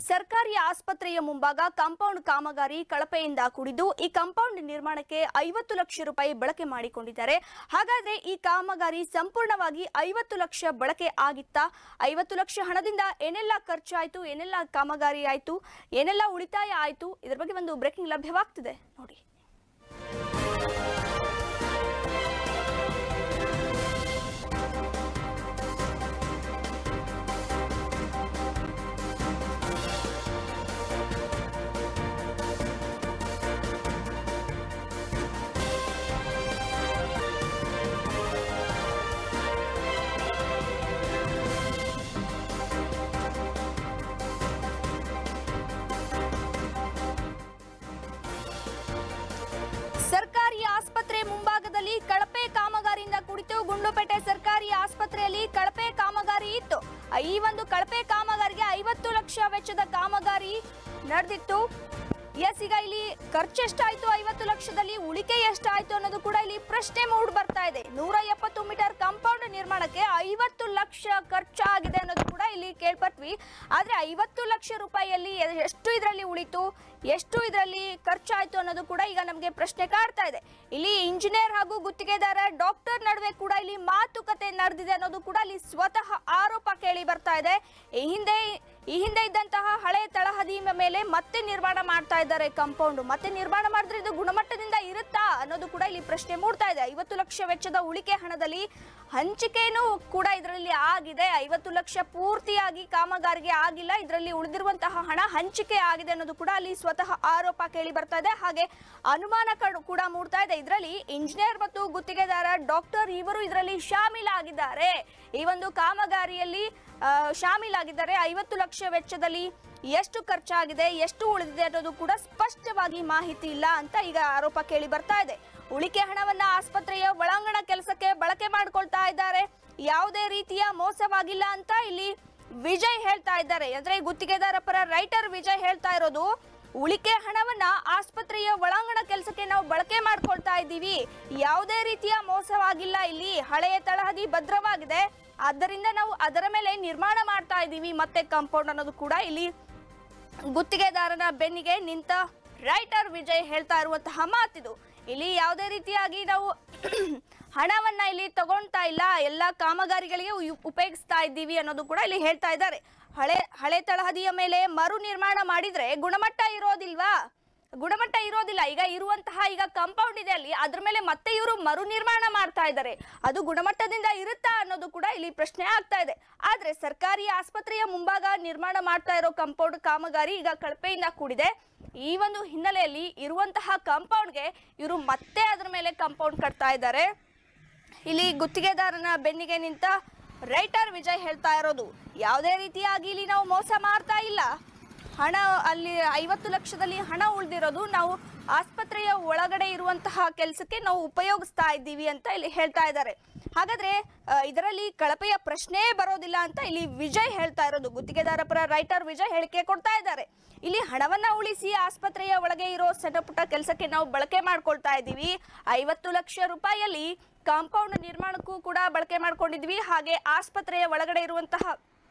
ಸರ್ಕಾರಿ ಆಸ್ಪತ್ರೆಯ ಮುಂಭಾಗ ಕಾಂಪೌಂಡ್ ಕಾಮಗಾರಿ ಕಳಪೆಯಿಂದ ಕೂಡಿದ್ದು ಈ ಕಾಂಪೌಂಡ್ ನಿರ್ಮಾಣಕ್ಕೆ ಐವತ್ತು ಲಕ್ಷ ರೂಪಾಯಿ ಬಳಕೆ ಮಾಡಿಕೊಂಡಿದ್ದಾರೆ ಹಾಗಾದ್ರೆ ಈ ಕಾಮಗಾರಿ ಸಂಪೂರ್ಣವಾಗಿ ಐವತ್ತು ಲಕ್ಷ ಬಳಕೆ ಆಗಿತ್ತಾ ಐವತ್ತು ಲಕ್ಷ ಹಣದಿಂದ ಏನೆಲ್ಲ ಖರ್ಚಾಯಿತು ಏನೆಲ್ಲ ಕಾಮಗಾರಿ ಆಯಿತು ಏನೆಲ್ಲ ಉಳಿತಾಯ ಆಯಿತು ಇದ್ರ ಬಗ್ಗೆ ಒಂದು ಬ್ರೇಕಿಂಗ್ ಲಭ್ಯವಾಗ್ತಿದೆ ನೋಡಿ ಸರ್ಕಾರಿ ಆಸ್ಪತ್ರೆ ಮುಂಭಾಗದಲ್ಲಿ ಕಳಪೆ ಕಾಮಗಾರಿಯಿಂದ ಕುಡಿತು ಗುಂಡ್ಲುಪೇಟೆ ಸರ್ಕಾರಿ ಆಸ್ಪತ್ರೆಯಲ್ಲಿ ಕಳಪೆ ಕಾಮಗಾರಿ ಇತ್ತು ಈ ಒಂದು ಕಳಪೆ ಕಾಮಗಾರಿಗೆ ಐವತ್ತು ಲಕ್ಷ ವೆಚ್ಚದ ಕಾಮಗಾರಿ ನಡೆದಿತ್ತು ಎಸ್ ಈಗ ಇಲ್ಲಿ ಖರ್ಚು ಎಷ್ಟಾಯ್ತು ಐವತ್ತು ಲಕ್ಷದಲ್ಲಿ ಉಳಿಕೆ ಎಷ್ಟಾಯ್ತು ಅನ್ನೋದು ಕೂಡ ಇಲ್ಲಿ ಪ್ರಶ್ನೆ ಮೂಡ್ ಬರ್ತಾ ಇದೆ ನೂರ ಎಪ್ಪತ್ತು ಮೀಟರ್ ಕಾಂಪೌಂಡ್ ನಿರ್ಮಾಣಕ್ಕೆ ಐವತ್ತು ಲಕ್ಷ ಖರ್ಚಾಗಿದೆ ಅನ್ನೋದು ಕೂಡ ಇಲ್ಲಿ ಕೇಳ್ಪಟ್ವಿ ಆದ್ರೆ ಐವತ್ತು ಲಕ್ಷ ರೂಪಾಯಿಯಲ್ಲಿ ಎ- ಎಷ್ಟು ಇದರಲ್ಲಿ ಉಳಿತು ಎಷ್ಟು ಇದರಲ್ಲಿ ಖರ್ಚಾಯ್ತು ಅನ್ನೋದು ಕೂಡ ಈಗ ನಮಗೆ ಪ್ರಶ್ನೆ ಕಾಡ್ತಾ ಇದೆ ಇಲ್ಲಿ ಇಂಜಿನಿಯರ್ ಹಾಗೂ ಗುತ್ತಿಗೆದಾರ ಡಾಕ್ಟರ್ ನಡುವೆ ಕೂಡ ಇಲ್ಲಿ ಮಾತುಕತೆ ನಡೆದಿದೆ ಅನ್ನೋದು ಕೂಡ ಇಲ್ಲಿ ಸ್ವತಃ ಆರೋಪ ಕೇಳಿ ಬರ್ತಾ ಇದೆ ಈ ಹಿಂದೆ ಈ ಹಿಂದೆ ಇದ್ದಂತಹ ಹಳೆ ತಳಹದಿ ಮೇಲೆ ಮತ್ತೆ ನಿರ್ಮಾಣ ಮಾಡ್ತಾ ಇದ್ದಾರೆ ಕಾಂಪೌಂಡ್ ಮತ್ತೆ ನಿರ್ಮಾಣ ಮಾಡಿದ್ರೆ ಇದು ಗುಣಮಟ್ಟದಿಂದ ಇರುತ್ತಾ ಅನ್ನೋದು ಕೂಡ ಇಲ್ಲಿ ಪ್ರಶ್ನೆ ಮೂಡ್ತಾ ಇದೆ ಐವತ್ತು ಲಕ್ಷ ವೆಚ್ಚದ ಉಳಿಕೆ ಹಣದಲ್ಲಿ ಹಂಚಿಕೆನೂ ಕೂಡ ಇದರಲ್ಲಿ ಆಗಿದೆ ಐವತ್ತು ಲಕ್ಷ ಪೂರ್ತಿಯಾಗಿ ಕಾಮಗಾರಿಗೆ ಆಗಿಲ್ಲ ಇದರಲ್ಲಿ ಉಳಿದಿರುವಂತಹ ಹಣ ಹಂಚಿಕೆ ಆಗಿದೆ ಅನ್ನೋದು ಕೂಡ ಅಲ್ಲಿ ಸ್ವತಃ ಆರೋಪ ಕೇಳಿ ಬರ್ತಾ ಇದೆ ಹಾಗೆ ಅನುಮಾನ ಕಡ್- ಕೂಡ ಮೂಡ್ತಾ ಇದೆ ಇದರಲ್ಲಿ ಇಂಜಿನಿಯರ್ ಮತ್ತು ಗುತ್ತಿಗೆದಾರ ಡಾಕ್ಟರ್ ಇವರು ಇದರಲ್ಲಿ ಶಾಮೀಲಾಗಿದ್ದಾರೆ ಈ ಒಂದು ಕಾಮಗಾರಿಯಲ್ಲಿ ಆ, ಶಾಮೀಲಾಗಿದ್ದಾರೆ ಐವತ್ತು ಲಕ್ಷ ವೆಚ್ಚದಲ್ಲಿ ಎಷ್ಟು ಖರ್ಚಾಗಿದೆ ಎಷ್ಟು ಉಳಿದಿದೆ ಅನ್ನೋದು ಕೂಡ ಸ್ಪಷ್ಟವಾಗಿ ಮಾಹಿತಿ ಇಲ್ಲ ಅಂತ ಈಗ ಆರೋಪ ಕೇಳಿ ಬರ್ತಾ ಇದೆ ಉಳಿಕೆ ಹಣವನ್ನ ಆಸ್ಪತ್ರೆಯ ಒಳಾಂಗಣ ಕೆಲಸಕ್ಕೆ ಬಳಕೆ ಮಾಡ್ಕೊಳ್ತಾ ಇದ್ದಾರೆ ಯಾವುದೇ ರೀತಿಯ ಮೋಸವಾಗಿಲ್ಲ ಅಂತ ಇಲ್ಲಿ ವಿಜಯ್ ಹೇಳ್ತಾ ಇದ್ದಾರೆ ಅಂದ್ರೆ ಗುತ್ತಿಗೆದಾರ ಪರ ರೈಟರ್ ವಿಜಯ್ ಹೇಳ್ತಾ ಇರೋದು ಉಳಿಕೆ ಹಣವನ್ನ ಆಸ್ಪತ್ರೆಯ ಒಳಾಂಗಣ ಕೆಲಸಕ್ಕೆ ನಾವು ಬಳಕೆ ಮಾಡ್ಕೊಳ್ತಾ ಇದ್ದೀವಿ ಯಾವುದೇ ರೀತಿಯ ಮೋಸವಾಗಿಲ್ಲ ಇಲ್ಲಿ ಹಳೆಯ ತಳಹದಿ ಭದ್ರವಾಗಿದೆ ಆದ್ದರಿಂದ ನಾವು ಅದರ ಮೇಲೆ ನಿರ್ಮಾಣ ಮಾಡ್ತಾ ಇದ್ದೀವಿ ಮತ್ತೆ ಕಾಂಪೌಂಡ್ ಅನ್ನೋದು ಕೂಡ ಇಲ್ಲಿ ಗುತ್ತಿಗೆದಾರನ ಬೆನ್ನಿಗೆ ನಿಂತ ರೈಟರ್ ವಿಜಯ್ ಹೇಳ್ತಾ ಇರುವಂತಹ ಮಾತಿದು ಇಲ್ಲಿ ಯಾವುದೇ ರೀತಿಯಾಗಿ ನಾವು ಹಣವನ್ನ ಇಲ್ಲಿ ತಗೊಳ್ತಾ ಇಲ್ಲ ಎಲ್ಲ ಕಾಮಗಾರಿಗಳಿಗೆ ಉ- ಉಪಯೋಗಿಸ್ತಾ ಇದ್ದೀವಿ ಅನ್ನೋದು ಕೂಡ ಇಲ್ಲಿ ಹೇಳ್ತಾ ಇದ್ದಾರೆ ಹಳೆ ಹಳೆ ತಳಹದಿಯ ಮೇಲೆ ಮರು ನಿರ್ಮಾಣ ಮಾಡಿದ್ರೆ ಗುಣಮಟ್ಟ ಇರೋದಿಲ್ವಾ ಗುಣಮಟ್ಟ ಇರೋದಿಲ್ಲ ಈಗ ಇರುವಂತಹ ಈಗ ಕಾಂಪೌಂಡ್ ಇದೆ ಅಲ್ಲಿ ಅದ್ರ ಮೇಲೆ ಮತ್ತೆ ಇವರು ಮರು ನಿರ್ಮಾಣ ಮಾಡ್ತಾ ಇದ್ದಾರೆ ಅದು ಗುಣಮಟ್ಟದಿಂದ ಇರುತ್ತಾ ಅನ್ನೋದು ಕೂಡ ಇಲ್ಲಿ ಪ್ರಶ್ನೆ ಆಗ್ತಾ ಇದೆ ಆದ್ರೆ ಸರ್ಕಾರಿ ಆಸ್ಪತ್ರೆಯ ಮುಂಭಾಗ ನಿರ್ಮಾಣ ಮಾಡ್ತಾ ಇರೋ ಕಾಂಪೌಂಡ್ ಕಾಮಗಾರಿ ಈಗ ಕಳಪೆಯಿಂದ ಕೂಡಿದೆ ಈ ಒಂದು ಹಿನ್ನೆಲೆಯಲ್ಲಿ ಇರುವಂತಹ ಕಾಂಪೌಂಡ್ಗೆ ಇವರು ಮತ್ತೆ ಅದ್ರ ಮೇಲೆ ಕಾಂಪೌಂಡ್ ಕಟ್ತಾ ಇದ್ದಾರೆ ಇಲ್ಲಿ ಗುತ್ತಿಗೆದಾರನ ಬೆನ್ನಿಗೆ ನಿಂತ ರೈಟರ್ ವಿಜಯ್ ಹೇಳ್ತಾ ಇರೋದು ಯಾವುದೇ ರೀತಿಯಾಗಿ ಇಲ್ಲಿ ನಾವು ಮೋಸ ಮಾಡ್ತಾ ಇಲ್ಲ ಹಣ ಅಲ್ಲಿ ಐವತ್ತು ಲಕ್ಷದಲ್ಲಿ ಹಣ ಉಳಿದಿರೋದು ನಾವು ಆಸ್ಪತ್ರೆಯ ಒಳಗಡೆ ಇರುವಂತಹ ಕೆಲಸಕ್ಕೆ ನಾವು ಉಪಯೋಗಿಸ್ತಾ ಇದ್ದೀವಿ ಅಂತ ಇಲ್ಲಿ ಹೇಳ್ತಾ ಇದ್ದಾರೆ ಹಾಗಾದ್ರೆ ಆ, ಇದರಲ್ಲಿ ಕಳಪೆಯ ಪ್ರಶ್ನೆ ಬರೋದಿಲ್ಲ ಅಂತ ಇಲ್ಲಿ ವಿಜಯ್ ಹೇಳ್ತಾ ಇರೋದು ಗುತ್ತಿಗೆದಾರ ಪರ ರೈಟರ್ ವಿಜಯ್ ಹೇಳಿಕೆ ಕೊಡ್ತಾ ಇದ್ದಾರೆ ಇಲ್ಲಿ ಹಣವನ್ನ ಉಳಿಸಿ ಆಸ್ಪತ್ರೆಯ ಒಳಗೆ ಇರೋ ಸಣ್ಣ ಪುಟ್ಟ ಕೆಲಸಕ್ಕೆ ನಾವು ಬಳಕೆ ಮಾಡ್ಕೊಳ್ತಾ ಇದ್ದೀವಿ ಐವತ್ತು ಲಕ್ಷ ರೂಪಾಯಿಯಲ್ಲಿ ಕಾಂಪೌಂಡ್ ನಿರ್ಮಾಣಕ್ಕೂ ಕೂಡ ಬಳಕೆ ಮಾಡ್ಕೊಂಡಿದ್ವಿ ಹಾಗೆ ಆಸ್ಪತ್ರೆಯ ಒಳಗಡೆ ಇರುವಂತಹ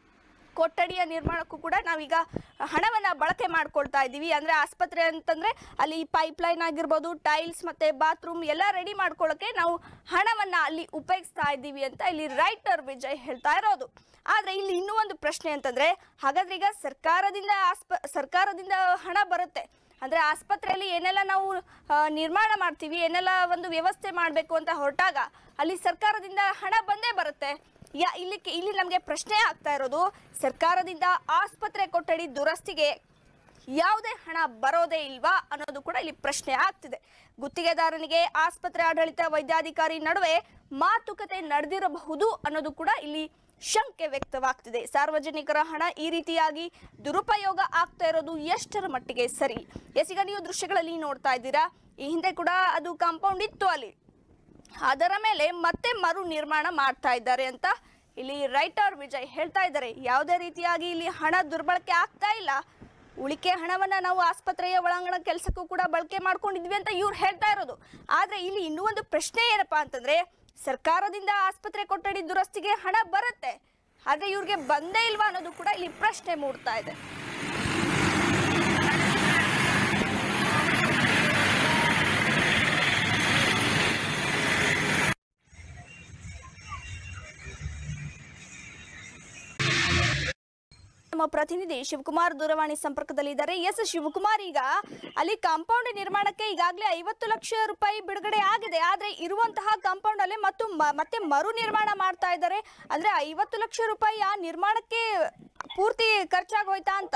ಕೊಠಡಿಯ ನಿರ್ಮಾಣಕ್ಕೂ ಕೂಡ ನಾವೀಗ ಹಣವನ್ನ ಬಳಕೆ ಮಾಡ್ಕೊಳ್ತಾ ಇದ್ದೀವಿ ಅಂದ್ರೆ ಆಸ್ಪತ್ರೆ ಅಂತಂದ್ರೆ ಅಲ್ಲಿ ಪೈಪ್ ಲೈನ್ ಆಗಿರ್ಬೋದು ಟೈಲ್ಸ್ ಮತ್ತೆ ಬಾತ್ರೂಮ್ ಎಲ್ಲ ರೆಡಿ ಮಾಡ್ಕೊಳ್ಳೋಕೆ ನಾವು ಹಣವನ್ನ ಅಲ್ಲಿ ಉಪಯೋಗಿಸ್ತಾ ಇದ್ದೀವಿ ಅಂತ ಇಲ್ಲಿ ರೈಟರ್ ವಿಜಯ್ ಹೇಳ್ತಾ ಇರೋದು ಆದ್ರೆ ಇಲ್ಲಿ ಇನ್ನೂ ಒಂದು ಪ್ರಶ್ನೆ ಅಂತಂದ್ರೆ ಹಾಗಾದ್ರೆ ಈಗ ಸರ್ಕಾರದಿಂದ ಆಸ್ಪ ಸರ್ಕಾರದಿಂದ ಹಣ ಬರುತ್ತೆ ಅಂದ್ರೆ ಆಸ್ಪತ್ರೆಯಲ್ಲಿ ಏನೆಲ್ಲ ನಾವು ಆ, ನಿರ್ಮಾಣ ಮಾಡ್ತೀವಿ ಏನೆಲ್ಲ ಒಂದು ವ್ಯವಸ್ಥೆ ಮಾಡಬೇಕು ಅಂತ ಹೊರಟಾಗ ಅಲ್ಲಿ ಸರ್ಕಾರದಿಂದ ಹಣ ಬಂದೇ ಬರುತ್ತೆ ಯಾ ಇಲ್ಲಿ ಇಲ್ಲಿ ನಮಗೆ ಪ್ರಶ್ನೆ ಆಗ್ತಾ ಇರೋದು ಸರ್ಕಾರದಿಂದ ಆಸ್ಪತ್ರೆ ಕೊಠಡಿ ದುರಸ್ತಿಗೆ ಯಾವುದೇ ಹಣ ಬರೋದೇ ಇಲ್ವಾ ಅನ್ನೋದು ಕೂಡ ಇಲ್ಲಿ ಪ್ರಶ್ನೆ ಆಗ್ತಿದೆ ಗುತ್ತಿಗೆದಾರನಿಗೆ ಆಸ್ಪತ್ರೆ ಆಡಳಿತ ವೈದ್ಯಾಧಿಕಾರಿ ನಡುವೆ ಮಾತುಕತೆ ನಡೆದಿರಬಹುದು ಅನ್ನೋದು ಕೂಡ ಇಲ್ಲಿ ಶಂಕೆ ವ್ಯಕ್ತವಾಗ್ತಿದೆ ಸಾರ್ವಜನಿಕರ ಹಣ ಈ ರೀತಿಯಾಗಿ ದುರುಪಯೋಗ ಆಗ್ತಾ ಇರೋದು ಎಷ್ಟರ ಮಟ್ಟಿಗೆ ಸರಿ ಎಸ್ ಈಗ ನೀವು ದೃಶ್ಯಗಳಲ್ಲಿ ನೋಡ್ತಾ ಇದ್ದೀರಾ ಈ ಹಿಂದೆ ಕೂಡ ಅದು ಕಾಂಪೌಂಡ್ ಇತ್ತು ಅಲ್ಲಿ ಅದರ ಮೇಲೆ ಮತ್ತೆ ಮರು ನಿರ್ಮಾಣ ಮಾಡ್ತಾ ಇದ್ದಾರೆ ಅಂತ ಇಲ್ಲಿ ರೈಟರ್ ವಿಜಯ್ ಹೇಳ್ತಾ ಇದ್ದಾರೆ ಯಾವುದೇ ರೀತಿಯಾಗಿ ಇಲ್ಲಿ ಹಣ ದುರ್ಬಳಕೆ ಆಗ್ತಾ ಇಲ್ಲ ಉಳಿಕೆ ಹಣವನ್ನ ನಾವು ಆಸ್ಪತ್ರೆಯ ಒಳಾಂಗಣ ಕೆಲಸಕ್ಕೂ ಕೂಡ ಬಳಕೆ ಮಾಡ್ಕೊಂಡಿದ್ವಿ ಅಂತ ಇವ್ರು ಹೇಳ್ತಾ ಇರೋದು ಆದ್ರೆ ಇಲ್ಲಿ ಇನ್ನೂ ಒಂದು ಪ್ರಶ್ನೆ ಏನಪ್ಪಾ ಅಂತಂದ್ರೆ ಸರ್ಕಾರದಿಂದ ಆಸ್ಪತ್ರೆ ಕೊಠಡಿ ದುರಸ್ತಿಗೆ ಹಣ ಬರುತ್ತೆ ಆದ್ರೆ ಇವ್ರಿಗೆ ಬಂದೇ ಇಲ್ವಾ ಅನ್ನೋದು ಕೂಡ ಇಲ್ಲಿ ಪ್ರಶ್ನೆ ಮೂಡ್ತಾ ಇದೆ ನಮ್ಮ ಪ್ರತಿನಿಧಿ ಶಿವಕುಮಾರ್ ದೂರವಾಣಿ ಸಂಪರ್ಕದಲ್ಲಿದ್ದಾರೆ ಎಸ್ ಶಿವಕುಮಾರ್ ಈಗ ಅಲ್ಲಿ ಕಾಂಪೌಂಡ್ ನಿರ್ಮಾಣಕ್ಕೆ ಈಗಾಗಲೇ ಐವತ್ತು ಲಕ್ಷ ರೂಪಾಯಿ ಬಿಡುಗಡೆ ಆಗಿದೆ ಆದ್ರೆ ಇರುವಂತಹ ಕಾಂಪೌಂಡ್ ಅಲ್ಲಿ ಮತ್ತು ಮ- ಮತ್ತೆ ಮರು ನಿರ್ಮಾಣ ಮಾಡ್ತಾ ಇದ್ದಾರೆ ಅಂದ್ರೆ ಐವತ್ತು ಲಕ್ಷ ರೂಪಾಯಿ ಆ ನಿರ್ಮಾಣಕ್ಕೆ ಪೂರ್ತಿ ಖರ್ಚಾಗೋಯ್ತಾ ಅಂತ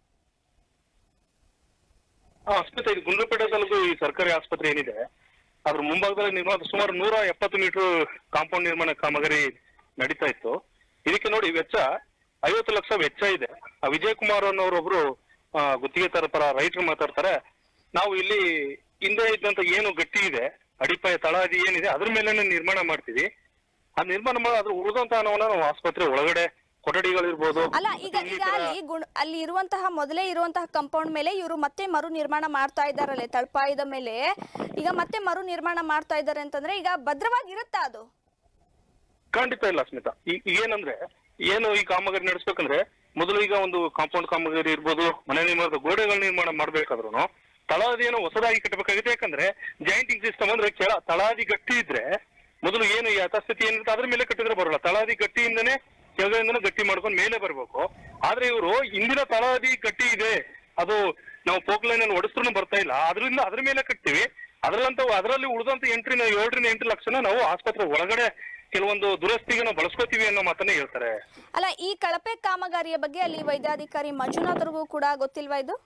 ಹಾ, ಅಸ್ಮಿತಾ ಇದು ಗುಂಡ್ಲುಪೇಟೆ ತಾಲೂಕು ಈ ಸರ್ಕಾರಿ ಆಸ್ಪತ್ರೆ ಏನಿದೆ ಅದ್ರ ಮುಂಭಾಗದಲ್ಲಿ ನಿರ್ಮಾಣ ಸುಮಾರು ನೂರ ಎಪ್ಪತ್ತು ಮೀಟರ್ ಕಾಂಪೌಂಡ್ ನಿರ್ಮಾಣ ಕಾಮಗಾರಿ ನಡೀತಾ ಇತ್ತು ಇದಕ್ಕೆ ನೋಡಿ ವೆಚ್ಚ ಐವತ್ತು ಲಕ್ಷ ವೆಚ್ಚ ಇದೆ ಆ ವಿಜಯ್ ಕುಮಾರ್ ಅನ್ನೋರೊಬ್ರು ಆ, ಗುತ್ತಿಗೆದಾರ ಪರ ರೈತರು ಮಾತಾಡ್ತಾರೆ ನಾವು ಇಲ್ಲಿ ಹಿಂದೆ ಇದ್ದಂತ ಏನು ಗಟ್ಟಿ ಇದೆ ಅಡಿಪಾಯ ತಳಹದಿ ಏನಿದೆ ಅದ್ರ ಮೇಲೆ ನಿರ್ಮಾಣ ಮಾಡ್ತೀವಿ ಆ ನಿರ್ಮಾಣ ಮಾಡಿ ಅದ್ರ ಉಳಿದಂತ ಹಣವನ್ನ ನಾವು ಆಸ್ಪತ್ರೆ ಒಳಗಡೆ ಕೊಠಡಿಗಳಿರ್ಬೋದು ಅಲ್ಲ ಈಗ ಈಗ ಅಲ್ಲಿ ಗುಣ ಅಲ್ಲಿ ಇರುವಂತಹ ಮೊದಲೇ ಇರುವಂತಹ ಕಾಂಪೌಂಡ್ ಮೇಲೆ ಇವರು ಮತ್ತೆ ಮರು ನಿರ್ಮಾಣ ಮಾಡ್ತಾ ಇದ್ದಾರಲ್ಲೇ ತಳಪಾಯದ ಮೇಲೆ ಈಗ ಮತ್ತೆ ಮರು ನಿರ್ಮಾಣ ಮಾಡ್ತಾ ಇದ್ದಾರೆ ಅಂತಂದ್ರೆ ಈಗ ಭದ್ರವಾಗಿರುತ್ತಾ ಅದು ಖಂಡಿತ ಇಲ್ಲ ಸ್ಮಿತಾ ಈ ಈಗ ಏನಂದ್ರೆ ಏನು ಈ ಕಾಮಗಾರಿ ನಡೆಸ್ಬೇಕಂದ್ರೆ ಮೊದಲು ಈಗ ಒಂದು ಕಾಂಪೌಂಡ್ ಕಾಮಗಾರಿ ಇರ್ಬೋದು ಮನೆ ನಿರ್ಮಾಣದ ಗೋಡೆಗಳ ನಿರ್ಮಾಣ ಮಾಡ್ಬೇಕಾದ್ರೂ ತಳಹದಿಯನ್ನು ಹೊಸದಾಗಿ ಕಟ್ಟಬೇಕಾಗಿದೆ ಯಾಕಂದ್ರೆ ಜಾಯಿಂಟಿಂಗ್ ಸಿಸ್ಟಮ್ ಅಂದ್ರೆ ಕೆಳ ತಳಹದಿ ಗಟ್ಟಿ ಇದ್ರೆ ಮೊದಲು ಏನು ಈ ಯಥಾಸ್ಥಿತಿ ಏನಿರುತ್ತೆ ಅದ್ರ ಮೇಲೆ ಕಟ್ಟಿದ್ರೆ ಬರೋಲ್ಲ ತಳಹದಿ ಗಟ್ಟಿಯಿಂದನೇ ಕೆಳಗಡೆಯಿಂದನೇ ಗಟ್ಟಿ ಮಾಡ್ಕೊಂಡು ಮೇಲೆ ಬರ್ಬೇಕು ಆದ್ರೆ ಇವರು ಇಂದಿನ ತಳಹದಿ ಗಟ್ಟಿ ಇದೆ ಅದು ನಾವು ಪೋಕ್ಲೈನ್ ಅನ್ನು ಹೊಡಿಸ್ರು ಬರ್ತಾ ಇಲ್ಲ ಅದರಿಂದ ಅದ್ರ ಮೇಲೆ ಕಟ್ತೀವಿ ಅದ್ರಲ್ಲಂತ ಅದರಲ್ಲಿ ಉಳಿದಂತ ಎಂಟ್ರಿನ ಏಳರಿಂದ ಎಂಟು ಲಕ್ಷನ ನಾವು ಆಸ್ಪತ್ರೆ ಒಳಗಡೆ ಕೆಲವೊಂದು ದುರಸ್ತಿಗೆ ನಾವು ಬಳಸ್ಕೋತೀವಿ ಅನ್ನೋ ಮಾತನ್ನ ಹೇಳ್ತಾರೆ ಅಲ್ಲ ಈ ಕಳಪೆ ಕಾಮಗಾರಿಯ ಬಗ್ಗೆ ಅಲ್ಲಿ ವೈದ್ಯಾಧಿಕಾರಿ ಮಂಜುನಾಥ್ರಿಗೂ ಕೂಡ ಗೊತ್ತಿಲ್ವಾ ಇದು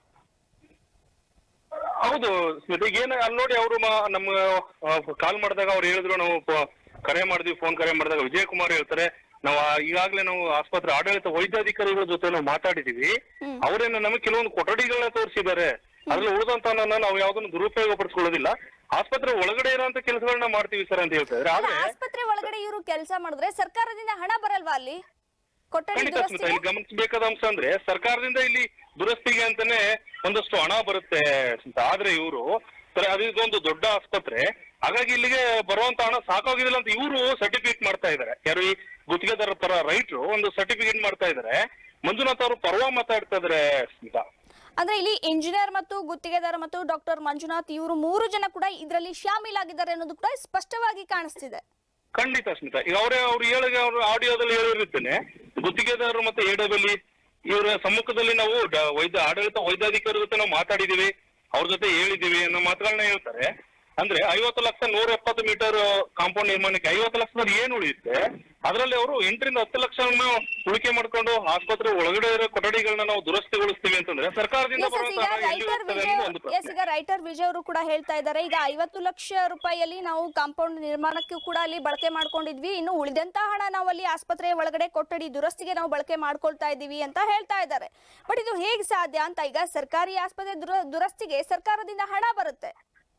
ಹೌದು ಸ್ಮಿತಾ ಈಗ ಏನು ಅಲ್ಲಿ ನೋಡಿ ಅವರು ನಮ್ಮ ಕಾಲ್ ಮಾಡಿದಾಗ ಅವ್ರು ಹೇಳಿದ್ರು ನಾವು ಪ- ಕರೆ ಮಾಡಿದ್ವಿ ಫೋನ್ ಕರೆ ಮಾಡಿದಾಗ ವಿಜಯ್ ಕುಮಾರ್ ಹೇಳ್ತಾರೆ ನಾವು ಆ- ಈಗಾಗ್ಲೇ ನಾವು ಆಸ್ಪತ್ರೆ ಆಡಳಿತ ವೈದ್ಯಾಧಿಕಾರಿಗಳ ಜೊತೆ ನಾವು ಮಾತಾಡಿದೀವಿ ಅವರೇನು ನಮಗೆ ಕೆಲವೊಂದು ಕೊಠಡಿಗಳನ್ನ ತೋರಿಸಿದ್ದಾರೆ ಅದ್ರಲ್ಲಿ ಉಳಿದಂತ ನಾವು ಯಾವ್ದನ್ನು ದುರುಪಯೋಗ ಪಡಿಸ್ಕೊಳ್ಳೋದಿಲ್ಲ ಆಸ್ಪತ್ರೆ ಒಳಗಡೆ ಇರೋಂತ ಕೆಲಸಗಳನ್ನ ಮಾಡ್ತೀವಿ ಸರ್ ಅಂತ ಹೇಳ್ತಾ ಇದ್ದಾರೆ ಅಲ್ಲ ಆದ್ರೆ ಆಸ್ಪತ್ರೆ ಒಳಗಡೆ ಇವರು ಕೆಲಸ ಮಾಡಿದ್ರೆ ಸರ್ಕಾರದಿಂದ ಹಣ ಬರಲ್ವಾ ಅಲ್ಲಿ ಕೊಠಡಿ ಖಂಡಿತ ಸ್ಮಿತಾ ದುರಸ್ತಿಗೆ ಇಲ್ಲಿ ಗಮನಿಸಬೇಕಾದ ಅಂಶ ಅಂದ್ರೆ ಸರ್ಕಾರದಿಂದ ಇಲ್ಲಿ ದುರಸ್ತಿಗೆ ಅಂತಾನೆ ಒಂದಷ್ಟು ಹಣ ಬರುತ್ತೆ ಅಂತ ಆದ್ರೆ ಇವರು ಅದು ಇದೊಂದು ದೊಡ್ಡ ಆಸ್ಪತ್ರೆ ಹಾಗಾಗಿ ಇಲ್ಲಿಗೆ ಬರುವಂತ ಹಣ ಸಾಕಾಗಿದಿಲ್ಲ ಅಂತ ಇವರು ಸರ್ಟಿಫಿಕೇಟ್ ಮಾಡ್ತಾ ಇದ್ದಾರೆ ಯಾರು ಈ ಗುತ್ತಿಗೆದಾರ ಪರ ರೈತರು ಒಂದು ಸರ್ಟಿಫಿಕೇಟ್ ಮಾಡ್ತಾ ಇದ್ದಾರೆ ಮಂಜುನಾಥ್ ಅವರು ಪರ್ವ ಮಾತಾಡ್ತಾ ಇದಾರೆ ಸ್ಮಿತಾ ಅಂದ್ರೆ ಇಲ್ಲಿ ಇಂಜಿನಿಯರ್ ಮತ್ತು ಗುತ್ತಿಗೆದಾರ ಮತ್ತು ಡಾಕ್ಟರ್ ಮಂಜುನಾಥ್ ಇವರು ಮೂರು ಜನ ಕೂಡ ಇದರಲ್ಲಿ ಶಾಮೀಲಾಗಿದ್ದಾರೆ ಅನ್ನೋದು ಕೂಡ ಸ್ಪಷ್ಟವಾಗಿ ಕಾಣಿಸ್ತಿದೆ ಖಂಡಿತ ಸ್ಮಿತಾ ಈಗ ಅವರೇ ಅವ್ರು ಹೇಳಿಗೆ ಅವರು ಆಡಿಯೋದಲ್ಲಿ ಹೇಳಿರುತ್ತೇನೆ ಗುತ್ತಿಗೆದಾರರು ಮತ್ತೆ ಎಡಬಲಿ ಇವರ ಸಮ್ಮುಖದಲ್ಲಿ ನಾವು ಡ- ವೈದ್ಯ ಆಡಳಿತ ವೈದ್ಯಾಧಿಕಾರಿ ಜೊತೆ ನಾವು ಮಾತಾಡಿದೀವಿ ಅವ್ರ ಜೊತೆ ಹೇಳಿದೀವಿ ಅನ್ನೋ ಮಾತುಗಳನ್ನ ಹೇಳ್ತಾರೆ ಅಂದ್ರೆ ಐವತ್ತು ಲಕ್ಷ ನೂರ ಎಪ್ಪತ್ತು ಮೀಟರ್ ಕಾಂಪೌಂಡ್ ನಿರ್ಮಾಣಕ್ಕೆ ಐವತ್ತು ಲಕ್ಷದಲ್ಲಿ ಏನು ಉಳಿಯುತ್ತೆ ಅದರಲ್ಲಿ ಅವರು ಎಂಟರಿಂದ ಹತ್ತು ಲಕ್ಷವನ್ನು ಉಳಿಕೆ ಮಾಡ್ಕೊಂಡು ಆಸ್ಪತ್ರೆ ಒಳಗಡೆ ಇರೋ ಕೊಠಡಿಗಳನ್ನ ನಾವು ದುರಸ್ತಿಗೊಳಿಸ್ತೀವಿ ಅಂತಂದ್ರೆ ಸರ್ಕಾರದಿಂದ ಎಸ್ ಬರುವಂತ ಈಗ ಹಣ ಎಲ್ಲಿ ರೈಟರ್ ಹೋಗ್ತದೆ ವಿಜಯ್ ಅನ್ನೋದು ಒಂದು ಎಸ್ ಪ್ರಶ್ನೆ ಈಗ ರೈಟರ್ ವಿಜಯ್ ಅವರು ಕೂಡ ಹೇಳ್ತಾ ಇದ್ದಾರೆ ಈಗ ಐವತ್ತು ಲಕ್ಷ ರೂಪಾಯಿಯಲ್ಲಿ ನಾವು ಕಾಂಪೌಂಡ್ ನಿರ್ಮಾಣಕ್ಕೂ ಕೂಡ ಅಲ್ಲಿ ಬಳಕೆ ಮಾಡ್ಕೊಂಡಿದ್ವಿ ಇನ್ನು ಉಳಿದಂತ ಹಣ ನಾವು ಅಲ್ಲಿ ಆಸ್ಪತ್ರೆ ಒಳಗಡೆ ಕೊಠಡಿ ದುರಸ್ತಿಗೆ ನಾವು ಬಳಕೆ ಮಾಡ್ಕೊಳ್ತಾ ಇದ್ದೀವಿ ಅಂತ ಹೇಳ್ತಾ ಇದ್ದಾರೆ ಬಟ್ ಇದು ಹೇಗೆ ಸಾಧ್ಯ ಅಂತ ಈಗ ಸರ್ಕಾರಿ ಆಸ್ಪತ್ರೆ ದುರ- ದುರಸ್ತಿಗೆ ಸರ್ಕಾರದಿಂದ ಹಣ ಬರುತ್ತೆ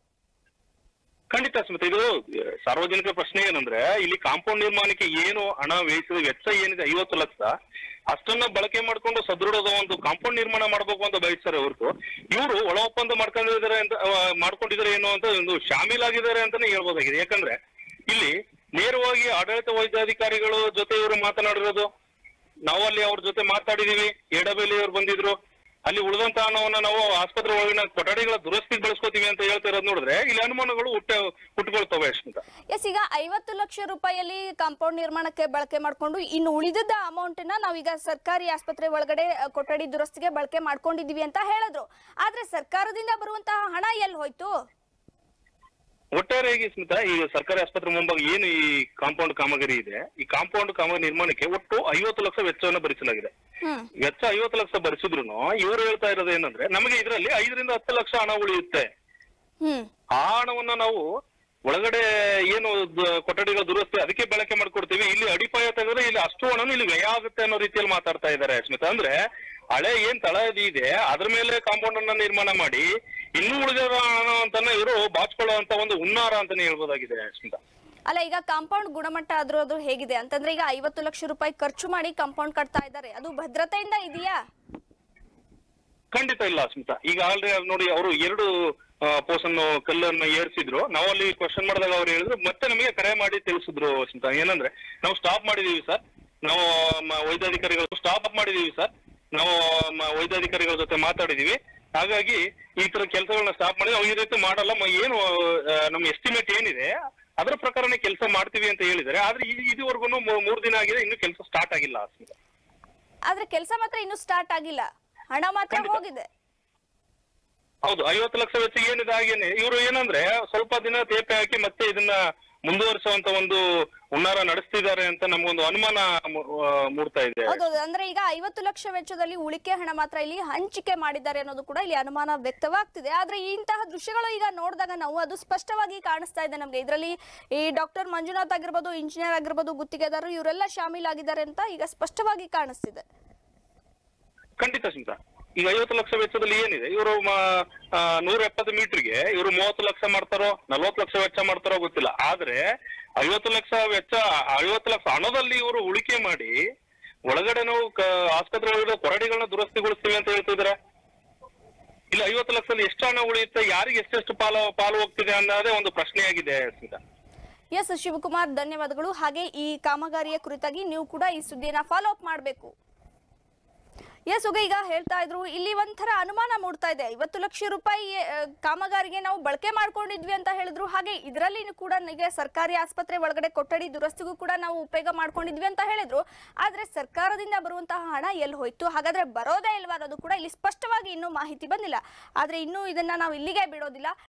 ಖಂಡಿತ ಸ್ಮಿತಾ ಇದು ಆ, ಸಾರ್ವಜನಿಕ ಪ್ರಶ್ನೆ ಏನಂದ್ರೆ ಇಲ್ಲಿ ಕಾಂಪೌಂಡ್ ನಿರ್ಮಾಣಕ್ಕೆ ಏನು ಹಣ ವ್ಯಯಿಸಿದ ವೆಚ್ಚ ಏನಿದೆ ಐವತ್ತು ಲಕ್ಷ ಅಷ್ಟನ್ನ ಬಳಕೆ ಮಾಡ್ಕೊಂಡು ಸದೃಢದ ಒಂದು ಕಾಂಪೌಂಡ್ ನಿರ್ಮಾಣ ಮಾಡ್ಬೇಕು ಅಂತ ಬಯಸ್ತಾರೆ ಹೊರತು ಇವರು ಒಳ ಒಪ್ಪಂದ ಮಾಡ್ಕೊಂಡಿದ್ದಾರೆ ಅಂತ ಆ, ಮಾಡ್ಕೊಂಡಿದ್ದಾರೆ ಏನೋ ಅಂತ ಒಂದು ಶಾಮೀಲಾಗಿದ್ದಾರೆ ಅಂತಾನೆ ಹೇಳ್ಬೋದಾಗಿದೆ ಯಾಕಂದ್ರೆ ಇಲ್ಲಿ ನೇರವಾಗಿ ಆಡಳಿತ ವೈದ್ಯಾಧಿಕಾರಿಗಳು ಜೊತೆ ಇವರು ಮಾತನಾಡಿರೋದು ನಾವು ಅಲ್ಲಿ ಅವ್ರ ಜೊತೆ ಮಾತಾಡಿದೀವಿ ಎಡಬೇಲಿ ಅವ್ರು ಬಂದಿದ್ರು ಅಲ್ಲಿ ಉಳಿದಂತ ಹಣವನ್ನ ನಾವು ಆಸ್ಪತ್ರೆ ಒಳಗಿನ ಕೊಠಡಿಗಳ ದುರಸ್ತಿಗೆ ಬಳಸ್ಕೋತೀವಿ ಅಂತ ಹೇಳ್ತಾ ಇರೋದು ನೋಡಿದ್ರೆ ಇಲ್ಲಿ ಅನುಮಾನಗಳು ಹುಟ್ಟ ಹುಟ್ಕೊಳ್ತವೆ ಅಶ್ಮಿತಾ ಎಸ್ ಈಗ ಐವತ್ತು ಲಕ್ಷ ರೂಪಾಯಿಯಲ್ಲಿ ಕಾಂಪೌಂಡ್ ನಿರ್ಮಾಣಕ್ಕೆ ಬಳಕೆ ಮಾಡಿಕೊಂಡು ಇನ್ನು ಉಳಿದದ ಅಮೌಂಟ್ ನ ನಾವೀಗ ಸರ್ಕಾರಿ ಆಸ್ಪತ್ರೆ ಒಳಗಡೆ ಅ, ಕೊಠಡಿ ದುರಸ್ತಿಗೆ ಬಳಕೆ ಮಾಡ್ಕೊಂಡಿದೀವಿ ಅಂತ ಹೇಳಿದ್ರು ಆದ್ರೆ ಸರ್ಕಾರದಿಂದ ಬರುವಂತಹ ಹಣ ಎಲ್ಲಿ ಹೋಯ್ತು ಒಟ್ಟಾರೆಯಾಗಿ ಸ್ಮಿತಾ ಈಗ ಸರ್ಕಾರಿ ಆಸ್ಪತ್ರೆ ಮುಂಭಾಗ ಏನು ಈ ಕಾಂಪೌಂಡ್ ಕಾಮಗಾರಿ ಇದೆ ಈ ಕಾಂಪೌಂಡ್ ಕಾಮಗಾರಿ ನಿರ್ಮಾಣಕ್ಕೆ ಒಟ್ಟು ಐವತ್ತು ಲಕ್ಷ ವೆಚ್ಚವನ್ನು ಭರಿಸಲಾಗಿದೆ ಹ್ಮ್ ವೆಚ್ಚ ಐವತ್ತು ಲಕ್ಷ ಭರಿಸಿದ್ರು ಇವರು ಹೇಳ್ತಾ ಇರೋದು ಏನಂದ್ರೆ ನಮಗೆ ಇದರಲ್ಲಿ ಐದರಿಂದ ಹತ್ತು ಲಕ್ಷ ಹಣ ಉಳಿಯುತ್ತೆ ಹ್ಮ್ ಆ ಹಣವನ್ನ ನಾವು ಒಳಗಡೆ ಏನು ದ- ಕೊಠಡಿಗಳ ದುರಸ್ತಿ ಅದಕ್ಕೆ ಬಳಕೆ ಮಾಡ್ಕೊಡ್ತೀವಿ ಇಲ್ಲಿ ಅಡಿಪಾಯ ತೆಗೆದ್ರೆ ಇಲ್ಲಿ ಅಷ್ಟು ಹಣನು ಇಲ್ಲಿ ವ್ಯಯ ಆಗುತ್ತೆ ಅನ್ನೋ ರೀತಿಯಲ್ಲಿ ಮಾತಾಡ್ತಾ ಇದ್ದಾರೆ ಸ್ಮಿತಾ ಅಂದ್ರೆ ಹಳೆ ಏನ್ ತಳಹದಿ ಇದೆ ಅದ್ರ ಮೇಲೆ ಕಾಂಪೌಂಡ್ ಅನ್ನ ನಿರ್ಮಾಣ ಮಾಡಿ ಇನ್ನೂ ಉಳಿದಿರೋ ಹಣ ಅಂತಾನೆ ಇವರು ಬಾಚ್ಕೊಳ್ಳುವಂತ ಒಂದು ಹುನ್ನಾರ ಅಂತಾನೆ ಹೇಳ್ಬೋದಾಗಿದೆ ಸ್ಮಿತಾ ಅಲ್ಲ ಈಗ ಕಾಂಪೌಂಡ್ ಗುಣಮಟ್ಟ ಆದ್ರೂ ಅದು ಹೇಗಿದೆ ಅಂತಂದ್ರೆ ಈಗ ಐವತ್ತು ಲಕ್ಷ ರೂಪಾಯಿ ಖರ್ಚು ಮಾಡಿ ಕಾಂಪೌಂಡ್ ಕಟ್ತಾ ಇದ್ದಾರೆ ಅದು ಭದ್ರತೆಯಿಂದ ಇದೆಯಾ ಖಂಡಿತ ಇಲ್ಲ ಸ್ಮಿತಾ ಈಗ ಆಲ್ರೆಡಿ ನೋಡಿ ಅವರು ಎರಡು ಪೋಸನ್ ಕಲ್ಲನ್ನ ಏರಿಸಿದ್ರು ನಾವು ಅಲ್ಲಿ ಕ್ವಶನ್ ಮಾಡಿದಾಗ ಅವ್ರು ಹೇಳಿದ್ರು ಮತ್ತೆ ನಮಗೆ ಕರೆ ಮಾಡಿ ತಿಳಿಸಿದ್ರು ಸ್ಮಿತಾ ಏನಂದ್ರೆ ನಾವು ಸ್ಟಾಪ್ ಮಾಡಿದೀವಿ ಸರ್ ನಾವು ಮ- ವೈದ್ಯಾಧಿಕಾರಿಗಳು ಸ್ಟಾಪ್ ಮಾಡಿದೀವಿ ಸರ್ ನಾವು ಮ- ವೈದ್ಯಾಧಿಕಾರಿಗಳ ಜೊತೆ ಮಾತಾಡಿದೀವಿ ಹಾಗಾಗಿ ಈ ತರ ಕೆಲಸಗಳನ್ನ ಸ್ಟಾಪ್ ಮಾಡಿ ನಾವು ಈ ರೀತಿ ಮಾಡಲ್ಲ ಮ- ಏನು ಆ, ನಮ್ಮ ಎಸ್ಟಿಮೇಟ್ ಏನಿದೆ ಅದರ ಪ್ರಕಾರನೇ ಕೆಲಸ ಮಾಡ್ತೀವಿ ಅಂತ ಹೇಳಿದ್ದಾರೆ ಆದ್ರೆ ಈ- ಇದುವರೆಗೂ ಮೂರ್ ದಿನ ಆಗಿದೆ ಇನ್ನು ಕೆಲಸ ಸ್ಟಾರ್ಟ್ ಆಗಿಲ್ಲ ಸ್ಮಿತಾ ಆದ್ರೆ ಕೆಲಸ ಮಾತ್ರ ಇನ್ನೂ ಸ್ಟಾರ್ಟ್ ಆಗಿಲ್ಲ ಹಣ ಮಾತ್ರ ಖಂಡಿತ. ಹೋಗಿದೆ ಹೌದು ಐವತ್ತು ಲಕ್ಷ ವೆಚ್ಚ ಏನಿದೆ ಹಾಗೇನೆ ಇವರು ಏನಂದ್ರೆ ಸ್ವಲ್ಪ ದಿನ ತೇಪೆ ಹಾಕಿ ಮತ್ತೆ ಇದನ್ನ ಮುಂದುವರಿಸುವಂತ ಒಂದು ಹುನ್ನಾರ ನಡೆಸ್ತಿದ್ದಾರೆ ಅಂತ ನಮ್ಗೊಂದು ಅನುಮಾನ ಮೂ- ಆ, ಮೂಡ್ತಾ ಇದೆ ಹೌದೌದು ಅಂದ್ರೆ ಈಗ ಐವತ್ತು ಲಕ್ಷ ವೆಚ್ಚದಲ್ಲಿ ಉಳಿಕೆ ಹಣ ಮಾತ್ರ ಇಲ್ಲಿ ಹಂಚಿಕೆ ಮಾಡಿದ್ದಾರೆ ಅನ್ನೋದು ಕೂಡ ಇಲ್ಲಿ ಅನುಮಾನ ವ್ಯಕ್ತವಾಗ್ತಿದೆ ಆದ್ರೆ ಇಂತಹ ದೃಶ್ಯಗಳು ಈಗ ನೋಡಿದಾಗ ನಾವು ಅದು ಸ್ಪಷ್ಟವಾಗಿ ಕಾಣಿಸ್ತಾ ಇದೆ ನಮ್ಗೆ ಇದರಲ್ಲಿ ಈ ಡಾಕ್ಟರ್ ಮಂಜುನಾಥ್ ಆಗಿರ್ಬೋದು ಇಂಜಿನಿಯರ್ ಆಗಿರ್ಬೋದು ಗುತ್ತಿಗೆದಾರರು ಇವರೆಲ್ಲ ಶಾಮೀಲಾಗಿದ್ದಾರೆ ಅಂತ ಈಗ ಸ್ಪಷ್ಟವಾಗಿ ಕಾಣಿಸ್ತಿದೆ ಖಂಡಿತ ಸ್ಮಿತಾ ಈಗ ಐವತ್ತು ಲಕ್ಷ ವೆಚ್ಚದಲ್ಲಿ ಏನಿದೆ ಇವರು ನೂರ ಎಪ್ಪತ್ತು ಮೀಟರ್ಗೆ ಇವರು ಮೂವತ್ತು ಲಕ್ಷ ಮಾಡ್ತಾರೋ ನಲ್ವತ್ತು ಲಕ್ಷ ವೆಚ್ಚ ಮಾಡ್ತಾರೋ ಗೊತ್ತಿಲ್ಲ ಆದ್ರೆ ಐವತ್ತು ಲಕ್ಷ ವೆಚ್ಚ ಐವತ್ತು ಲಕ್ಷ ಹಣದಲ್ಲಿ ಇವರು ಉಳಿಕೆ ಮಾಡಿ ಒಳಗಡೆ ನಾವು ಕ- ಆಸ್ಪತ್ರೆ ಒಳಗಡೆ ಕೊರಡಿಗಳನ್ನ ದುರಸ್ತಿಗೊಳಿಸ್ತೀವಿ ಅಂತ ಹೇಳ್ತಿದ್ರೆ ಇಲ್ಲ ಐವತ್ತು ಲಕ್ಷದಲ್ಲಿ ಎಷ್ಟು ಹಣ ಉಳಿಯುತ್ತೆ ಯಾರಿಗೆ ಎಷ್ಟೆಷ್ಟು ಪಾಲು ಪಾಲು ಹೋಗ್ತಿದೆ ಅನ್ನೋದೇ ಒಂದು ಪ್ರಶ್ನೆಯಾಗಿದೆ ಸ್ಮಿತಾ ಎಸ್ ಶಿವಕುಮಾರ್ ಧನ್ಯವಾದಗಳು ಹಾಗೆ ಈ ಕಾಮಗಾರಿಯ ಕುರಿತಾಗಿ ನೀವು ಕೂಡ ಈ ಸುದ್ದಿಯನ್ನ ಫಾಲೋ ಅಪ್ ಮಾಡಬೇಕು ಎಸ್ ಉಗ ಈಗ ಹೇಳ್ತಾ ಇದ್ರು ಇಲ್ಲಿ ಒಂಥರ ಅನುಮಾನ ಮೂಡ್ತಾ ಇದೆ ಐವತ್ತು ಲಕ್ಷ ರೂಪಾಯಿ ಆ, ಕಾಮಗಾರಿಗೆ ನಾವು ಬಳಕೆ ಮಾಡ್ಕೊಂಡಿದ್ವಿ ಅಂತ ಹೇಳಿದ್ರು ಹಾಗೆ ಇದರಲ್ಲಿ ಕೂಡ ಈಗ ಸರ್ಕಾರಿ ಆಸ್ಪತ್ರೆ ಒಳಗಡೆ ಕೊಠಡಿ ದುರಸ್ತಿಗೂ ಕೂಡ ನಾವು ಉಪಯೋಗ ಮಾಡ್ಕೊಂಡಿದ್ವಿ ಅಂತ ಹೇಳಿದ್ರು ಆದ್ರೆ ಸರ್ಕಾರದಿಂದ ಬರುವಂತಹ ಹಣ ಎಲ್ಲಿ ಹೋಯ್ತು ಹಾಗಾದ್ರೆ ಬರೋದೇ ಇಲ್ವಾ ಅನ್ನೋದು ಕೂಡ ಇಲ್ಲಿ ಸ್ಪಷ್ಟವಾಗಿ ಇನ್ನೂ ಮಾಹಿತಿ ಬಂದಿಲ್ಲ ಆದ್ರೆ ಇನ್ನೂ ಇದನ್ನ ನಾವು ಇಲ್ಲಿಗೆ ಬಿಡೋದಿಲ್ಲ